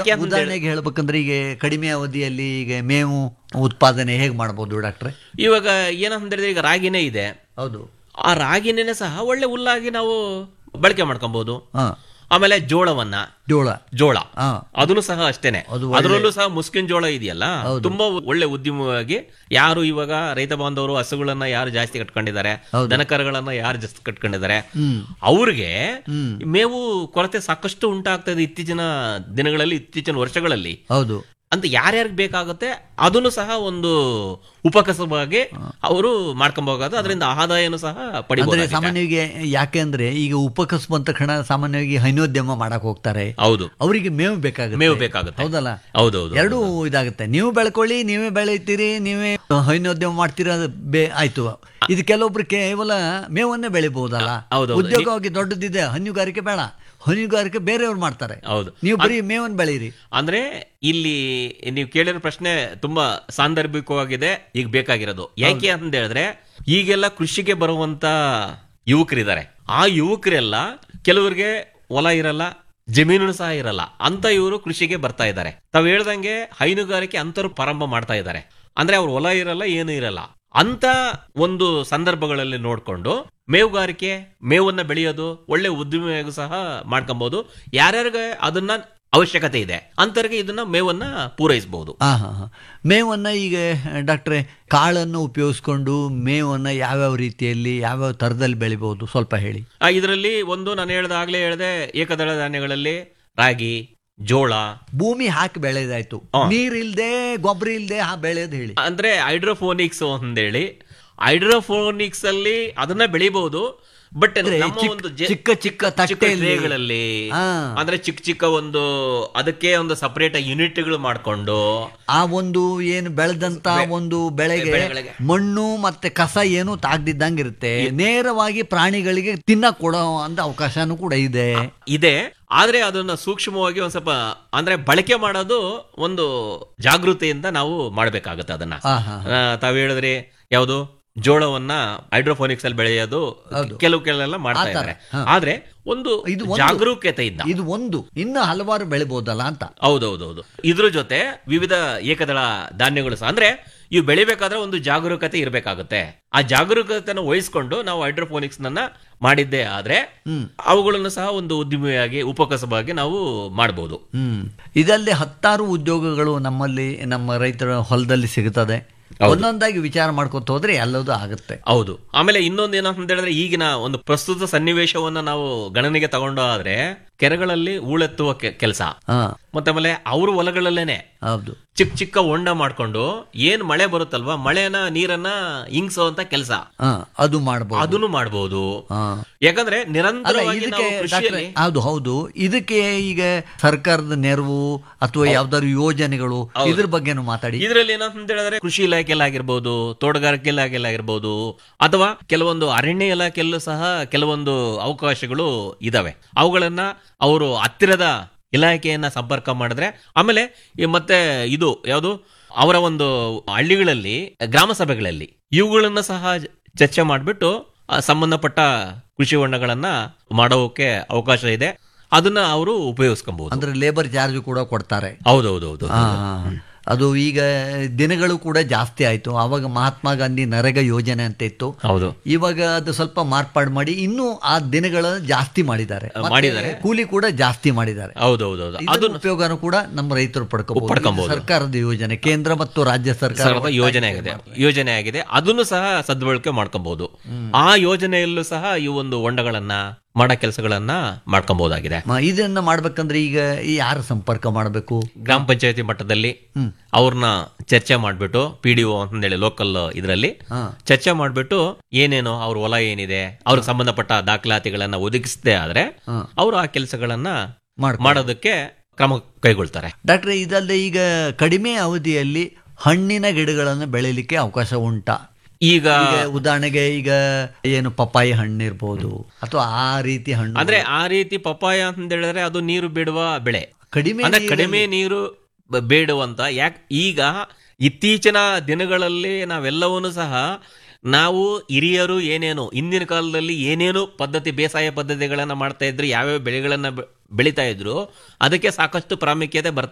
ಯಾಕೆ ಅಂತ ಉದಾಹರಣೆಗೆ ಹೇಳ್ಬೇಕಂದ್ರೆ ಈಗ ಕಡಿಮೆ ಅವಧಿಯಲ್ಲಿ ಈಗ ಮೇವು ಉತ್ಪಾದನೆ ಹೇಗೆ ಮಾಡ್ಬೋದು ಡಾಕ್ಟ್ರೆ ಇವಾಗ ಏನಂತ ಹೇಳಿದ್ರೆ ಈಗ ರಾಗಿನೇ ಇದೆ ಹೌದು ಆ ರಾಗಿನೇ ಸಹ ಒಳ್ಳೆ ಹುಲ್ಲಾಗಿ ನಾವು ಬಳಕೆ ಮಾಡ್ಕೊಬಹುದು ಹಾ ಆಮೇಲೆ ಜೋಳವನ್ನ ಜೋಳ ಜೋಳ ಹಾ ಅದನ್ನು ಸಹ ಅಷ್ಟೇನೆ ಅದು ಅದರಲ್ಲೂ ಸಹ ಮುಸ್ಕಿನ್ ಜೋಳ ಇದೆಯಲ್ಲ ತುಂಬಾ ಒಳ್ಳೆ ಉದ್ಯಮವಾಗಿ ಯಾರು ಇವಾಗ ರೈತ ಬಾಂಧವರು ಹಸುಗಳನ್ನ ಯಾರು ಜಾಸ್ತಿ ಕಟ್ಕೊಂಡಿದ್ದಾರೆ ದನಕರಗಳನ್ನ ಯಾರು ಜಾಸ್ತಿ ಕಟ್ಕೊಂಡಿದ್ದಾರೆ ಅವ್ರಿಗೆ ಮೇವು ಕೊರತೆ ಸಾಕಷ್ಟು ಉಂಟಾಗ್ತದೆ ಇತ್ತೀಚಿನ ದಿನಗಳಲ್ಲಿ ಇತ್ತೀಚಿನ ವರ್ಷಗಳಲ್ಲಿ ಹೌದು ಅಂತ ಯಾರ್ಯಾರಿಗೆ ಬೇಕಾಗುತ್ತೆ ಅದನ್ನು ಸಹ ಒಂದು ಉಪಕಸವಾಗಿ ಅವರು ಮಾಡ್ಕೊಬಹುದು ಅದರಿಂದ ಆದಾಯನು ಸಹ ಅಂದ್ರೆ ಪಡಿಬಹುದು ಸಾಮಾನ್ಯವಾಗಿ ಯಾಕೆ ಅಂದ್ರೆ ಈಗ ಉಪಕಸಬು ಅಂತ ತಕ್ಷಣ ಸಾಮಾನ್ಯವಾಗಿ ಹೈನೋದ್ಯಮ ಮಾಡಕ್ ಹೋಗ್ತಾರೆ ಹೌದು ಅವರಿಗೆ ಮೇವು ಬೇಕಾಗುತ್ತೆ ಮೇವು ಬೇಕಾಗುತ್ತೆ ಹೌದಲ್ಲ ಹೌದೌದು ಎರಡೂ ಇದಾಗುತ್ತೆ ನೀವು ಬೆಳ್ಕೊಳ್ಳಿ ನೀವೇ ಬೆಳೀತೀರಿ ನೀವೇ ಹೈನೋದ್ಯಮ ಮಾಡ್ತೀರಾ ಅದು ಬೇ ಆಯ್ತು ಇದು ಕೆಲವೊಬ್ರು ಕೇವಲ ಮೇವನ್ನೇ ಬೆಳಿಬಹುದಲ್ಲ ಹೌದೌದು. ಉದ್ಯೋಗವಾಗಿ ದೊಡ್ಡದಿದೆ ಹಣ್ಣುಗಾರಿಕೆ ಬೇಡ ಹಣ್ಣುಗಾರಿಕೆ ಬೇರೆಯವ್ರು ಮಾಡ್ತಾರೆ ಹೌದು ನೀವು ಬರೀ ಮೇವನ್ ಬೆಳೀರಿ ಅಂದ್ರೆ ಇಲ್ಲಿ ನೀವು ಕೇಳಿರೋ ಪ್ರಶ್ನೆ ತುಂಬಾ ಸಾಂದರ್ಭಿಕವಾಗಿದೆ ಈಗ ಬೇಕಾಗಿರೋದು ಯಾಕೆ ಅಂತ ಹೇಳಿದ್ರೆ ಈಗೆಲ್ಲ ಕೃಷಿಗೆ ಬರುವಂತ ಯುವಕರಿದ್ದಾರೆ ಆ ಯುವಕರೆಲ್ಲ ಕೆಲವರಿಗೆ ಹೊಲ ಇರಲ್ಲ ಜಮೀನು ಸಹ ಇರಲ್ಲ ಅಂತ ಇವರು ಕೃಷಿಗೆ ಬರ್ತಾ ಇದ್ದಾರೆ ತಾವ್ ಹೇಳ್ದಂಗೆ ಹೈನುಗಾರಿಕೆ ಅಂತರು ಪ್ರಾರಂಭ ಮಾಡ್ತಾ ಇದ್ದಾರೆ ಅಂದ್ರೆ ಅವ್ರ ಹೊಲ ಇರಲ್ಲ ಏನು ಇರಲ್ಲ ಅಂತ ಒಂದು ಸಂದರ್ಭಗಳಲ್ಲಿ ನೋಡ್ಕೊಂಡು ಮೇವುಗಾರಿಕೆ ಮೇವನ್ನ ಬೆಳೆಯೋದು ಒಳ್ಳೆ ಉದ್ದಿಮೆಯಾಗೂ ಸಹ ಮಾಡ್ಕೊಬಹುದು ಯಾರ್ಯಾರಿಗೆ ಅದನ್ನ ಅವಶ್ಯಕತೆ ಇದೆ ಅಂತರಿಗೆ ಇದನ್ನ ಮೇವನ್ನ ಪೂರೈಸಬಹುದು ಹಾ ಹಾ ಹಾ ಮೇವನ್ನ ಈಗ ಡಾಕ್ಟ್ರೆ ಕಾಳನ್ನು ಉಪಯೋಗಿಸ್ಕೊಂಡು ಮೇವನ್ನ ಯಾವ್ಯಾವ ರೀತಿಯಲ್ಲಿ ಯಾವ್ಯಾವ ಥರದಲ್ಲಿ ಬೆಳಿಬಹುದು ಸ್ವಲ್ಪ ಹೇಳಿ ಇದರಲ್ಲಿ ಒಂದು ನಾನು ಹೇಳ್ದಾಗ್ಲೇ ಹೇಳಿದೆ ಏಕದಳ ಧಾನ್ಯಗಳಲ್ಲಿ ರಾಗಿ ಜೋಳ ಭೂಮಿ ಹಾಕಿ ಬೆಳೆದಾಯ್ತು ನೀರಿಲ್ದೆ ಗೊಬ್ಬರ ಇಲ್ದೆ ಹಾ ಬೆಳೆಯೋದು ಹೇಳಿ ಅಂದ್ರೆ ಹೈಡ್ರೋಫೋನಿಕ್ಸ್ ಅಂದೇಳಿ ಹೈಡ್ರೋಫೋನಿಕ್ಸ್ ಅಲ್ಲಿ ಅದನ್ನ ಬೆಳಿಬಹುದು ಬಟ್ ನಮ್ಮ ಚಿಕ್ಕ- ಒಂದು ಜೆ- ಚಿಕ್ಕ ಚಿಕ್ಕ ತಟ್ಟೆಯಲ್ಲಿ. ಟ್ರೇಗಳಲ್ಲಿ ಹಾ. ಅಂದ್ರೆ ಚಿಕ್ಕ ಚಿಕ್ಕ ಒಂದು ಅದಕ್ಕೆ ಒಂದು ಸಪರೇಟ್ ಯೂನಿಟ್ಗಳು ಮಾಡ್ಕೊಂಡು ಆ ಒಂದು ಏನು ಬೆಳೆದಂತ ಒಂದು ಬೆಳೆಗೆ ಬೆಳೆಗಳಿಗೆ. ಮಣ್ಣು ಮತ್ತೆ ಕಸ ಏನು ತಾಗ್ದಿದ್ದಂಗಿರುತ್ತೆ ನೇರವಾಗಿ ಪ್ರಾಣಿಗಳಿಗೆ ತಿನ್ನಕ್ ಕೊಡೋ ಅಂತ ಅವಕಾಶನೂ ಕೂಡ ಇದೆ ಇದೆ ಆದ್ರೆ ಅದನ್ನ ಸೂಕ್ಷ್ಮವಾಗಿ ಒಂದ್ ಸ್ವಲ್ಪ ಅಂದ್ರೆ ಬಳಕೆ ಮಾಡೋದು ಒಂದು ಜಾಗೃತಿಯಿಂದ ನಾವು ಮಾಡ್ಬೇಕಾಗತ್ತೆ ಅದನ್ನ ಹಾ ಹಾ ಆ, ತಾವ್ ಹೇಳಿದ್ರಿ ಯಾವುದು ಜೋಳವನ್ನ ಹೈಡ್ರೋಫೋನಿಕ್ಸ್ ಅಲ್ಲಿ ಬೆಳೆಯೋದು ಕೆಲವು ಕೆಲವೆಲ್ಲ ಮಾಡ್ತಾ ಇದ್ದಾರೆ ಆದ್ರೆ ಒಂದು ಇದು ಒಂದು. ಜಾಗರೂಕತೆಯಿಂದ ಇದು ಒಂದು ಇನ್ನು ಹಲವಾರು ಬೆಳಿಬಹುದಲ್ಲ ಅಂತ ಹೌದೌದೌದು ಇದ್ರ ಜೊತೆ ವಿವಿಧ ಏಕದಳ ಧಾನ್ಯಗಳು ಸಹ ಅಂದ್ರೆ ಇವು ಬೆಳಿಬೇಕಾದ್ರೆ ಒಂದು ಜಾಗರೂಕತೆ ಇರಬೇಕಾಗುತ್ತೆ ಆ ಜಾಗರೂಕತೆಯನ್ನು ವಹಿಸ್ಕೊಂಡು ನಾವು ಹೈಡ್ರೋಫೋನಿಕ್ಸ್ ನನ್ನ ಮಾಡಿದ್ದೇ ಆದ್ರೆ ಅವುಗಳನ್ನು ಸಹ ಒಂದು ಉದ್ದಿಮೆಯಾಗಿ ಉಪಕಸಬಾಗಿ ನಾವು ಮಾಡಬಹುದು ಹ್ಮ್ ಇದಲ್ಲದೆ ಹತ್ತಾರು ಉದ್ಯೋಗಗಳು ನಮ್ಮಲ್ಲಿ ನಮ್ಮ ರೈತರ ಹೊಲದಲ್ಲಿ ಸಿಗುತ್ತದೆ ಒಂದೊಂದಾಗಿ ವಿಚಾರ ಮಾಡ್ಕೊತ ಹೋದ್ರೆ ಎಲ್ಲದೂ ಆಗುತ್ತೆ ಹೌದು ಆಮೇಲೆ ಇನ್ನೊಂದು ಏನಂತ ಹೇಳಿದ್ರೆ ಈಗಿನ ಒಂದು ಪ್ರಸ್ತುತ ಸನ್ನಿವೇಶವನ್ನ ನಾವು ಗಣನೆಗೆ ತಗೊಂಡು ಆದ್ರೆ ಕೆರೆಗಳಲ್ಲಿ ಹೂಳೆತ್ತುವ ಕೆಲಸ ಹಾ ಮತ್ತೆ ಆಮೇಲೆ ಅವ್ರ ಹೊಲಗಳಲ್ಲೇನೆ ಹೌದು ಚಿಕ್ಕ ಚಿಕ್ಕ ಹೊಂಡ ಮಾಡ್ಕೊಂಡು ಏನ್ ಮಳೆ ಬರುತ್ತಲ್ವಾ ಮಳೆನ ನೀರನ್ನ ಇಂಗ್ಸೋಂತ ಕೆಲಸ ಹಾ ಅದು ಮಾಡಬಹುದು ಅದನ್ನು ಮಾಡಬಹುದು ಹಾ ಯಾಕಂದ್ರೆ ಅಲ್ಲ ನಿರಂತರವಾಗಿ ಇದಕ್ಕೆ ನಾವು ಡಾಕ್ಟ್ರೆ, ಕೃಷಿಯಲ್ಲಿ ಹೌದು ಹೌದು ಇದಕ್ಕೆ ಈಗ ಸರ್ಕಾರದ ನೆರವು ಅಥವಾ ಯಾವ್ದಾದ್ರು ಯೋಜನೆಗಳು ಇದ್ರ ಬಗ್ಗೆನೂ ಮಾತಾಡಿ ಇದರಲ್ಲಿ ಏನಂತ ಹೇಳಿದ್ರೆ ಕೃಷಿ ಇಲಾಖೆಯಲ್ಲಾಗಿರ್ಬೋದು ತೋಟಗಾರಿಕೆ ಇಲಾಖೆಯಲ್ಲಾಗಿರ್ಬೋದು ಅಥವಾ ಕೆಲವೊಂದು ಅರಣ್ಯ ಇಲಾಖೆಯಲ್ಲೂ ಸಹ ಕೆಲವೊಂದು ಅವಕಾಶಗಳು ಇದಾವೆ ಅವುಗಳನ್ನ ಅವರು ಹತ್ತಿರದ ಇಲಾಖೆಯನ್ನ ಸಂಪರ್ಕ ಮಾಡಿದ್ರೆ ಆಮೇಲೆ ಈ ಮತ್ತೆ ಇದು ಯಾವುದು ಅವರ ಒಂದು ಹಳ್ಳಿಗಳಲ್ಲಿ ಗ್ರಾಮ ಸಭೆಗಳಲ್ಲಿ ಇವುಗಳನ್ನ ಸಹ ಚರ್ಚೆ ಮಾಡಿಬಿಟ್ಟು ಸಂಬಂಧಪಟ್ಟ ಕೃಷಿ ಹೊಂಡಗಳನ್ನ ಮಾಡೋಕೆ ಅವಕಾಶ ಇದೆ ಅದನ್ನ ಅವರು ಉಪಯೋಗಿಸ್ಕೊಬಹುದು ಅಂದ್ರೆ ಲೇಬರ್ ಚಾರ್ಜ್ ಕೂಡ ಕೊಡ್ತಾರೆ ಹೌದೌದೌದು ಆ, ಅದು ಈಗ ದಿನಗಳು ಕೂಡ ಜಾಸ್ತಿ ಆಯ್ತು ಅವಾಗ ಮಹಾತ್ಮ ಗಾಂಧಿ ನರೇಗಾ ಯೋಜನೆ ಅಂತ ಇತ್ತು ಹೌದು ಇವಾಗ ಅದು ಸ್ವಲ್ಪ ಮಾರ್ಪಾಡು ಮಾಡಿ ಇನ್ನೂ ಆ ದಿನಗಳನ್ನು ಜಾಸ್ತಿ ಮಾಡಿದ್ದಾರೆ ಮತ್ತೆ ಮಾಡಿದ್ದಾರೆ. ಕೂಲಿ ಕೂಡ ಜಾಸ್ತಿ ಮಾಡಿದ್ದಾರೆ ಹೌದೌದೌದು ಇದರ ಉಪಯೋಗನೂ ಕೂಡ ನಮ್ಮ ರೈತರು ಪಡ್ಕೋಬಹುದು ಪಡ್ಕೊಬಹುದು. ಸರ್ಕಾರದ ಯೋಜನೆ ಕೇಂದ್ರ ಮತ್ತು ರಾಜ್ಯ ಸರ್ಕಾರ ಸರ್ಕಾರದ ಯೋಜನೆ ಆಗಿದೆ ಯೋಜನೆ ಆಗಿದೆ ಅದನ್ನು ಸಹ ಸದ್ಬಳಕೆ ಮಾಡ್ಕೊಬಹುದು ಆ ಯೋಜನೆಯಲ್ಲೂ ಸಹ ಈ ಒಂದು ಹೊಂಡಗಳನ್ನ ಮಾಡೋ ಕೆಲಸಗಳನ್ನ ಮಾಡ್ಕೊಬಹುದಾಗಿದೆ ಮ- ಇದನ್ನ ಮಾಡ್ಬೇಕಂದ್ರೆ ಈಗ ಈ ಯಾರು ಸಂಪರ್ಕ ಮಾಡಬೇಕು ಗ್ರಾಮ ಪಂಚಾಯತಿ ಮಟ್ಟದಲ್ಲಿ ಅವ್ರನ್ನ ಚರ್ಚೆ ಮಾಡ್ಬಿಟ್ಟು ಪಿ ಡಿ ಒ ಅಂತೇಳಿ ಲೋಕಲ್ ಇದರಲ್ಲಿ ಚರ್ಚೆ ಮಾಡ್ಬಿಟ್ಟು ಏನೇನು ಅವ್ರ ಹೊಲ ಏನಿದೆ ಅವ್ರಿಗೆ ಸಂಬಂಧಪಟ್ಟ ದಾಖಲಾತಿಗಳನ್ನ ಒದಗಿಸದೆ ಆದ್ರೆ ಅವರು ಆ ಕೆಲಸಗಳನ್ನ ಮಾಡ್ಕೊ- ಮಾಡೋದಕ್ಕೆ ಕ್ರಮ ಕೈಗೊಳ್ತಾರೆ ಡಾಕ್ಟ್ರೆ ಇದಲ್ಲದೆ ಈಗ ಕಡಿಮೆ ಅವಧಿಯಲ್ಲಿ ಹಣ್ಣಿನ ಗಿಡಗಳನ್ನು ಬೆಳಿಲಿಕ್ಕೆ ಅವಕಾಶ ಉಂಟಾ ಈಗ ಈಗ ಉದಾಹರಣೆಗೆ ಈಗ ಏನು ಪಪ್ಪಾಯಿ ಹಣ್ಣು ಇರ್ಬೋದು ಅಥವಾ ಆ ರೀತಿ ಹಣ್ಣು ಅಂದ್ರೆ ಆ ರೀತಿ ಪಪಾಯ ಅಂತ ಹೇಳಿದ್ರೆ ಅದು ನೀರು ಬಿಡುವ ಬೆಳೆ ಕಡಿಮೆ ಅಂದ್ರೆ ಕಡಿಮೆ ನೀರು ಬ- ಬೇಡುವಂತ ಯಾಕೆ ಈಗ ಇತ್ತೀಚಿನ ದಿನಗಳಲ್ಲಿ ನಾವೆಲ್ಲವನ್ನೂ ಸಹ ನಾವು ಹಿರಿಯರು ಏನೇನು ಹಿಂದಿನ ಕಾಲದಲ್ಲಿ ಏನೇನು ಪದ್ಧತಿ ಬೇಸಾಯ ಪದ್ಧತಿಗಳನ್ನ ಮಾಡ್ತಾ ಇದ್ರು ಯಾವ್ಯಾವ ಬೆಳೆಗಳನ್ನ ಬೆ- ಬೆಳಿತಾ ಇದ್ರು ಅದಕ್ಕೆ ಸಾಕಷ್ಟು ಪ್ರಾಮುಖ್ಯತೆ ಬರ್ತಾ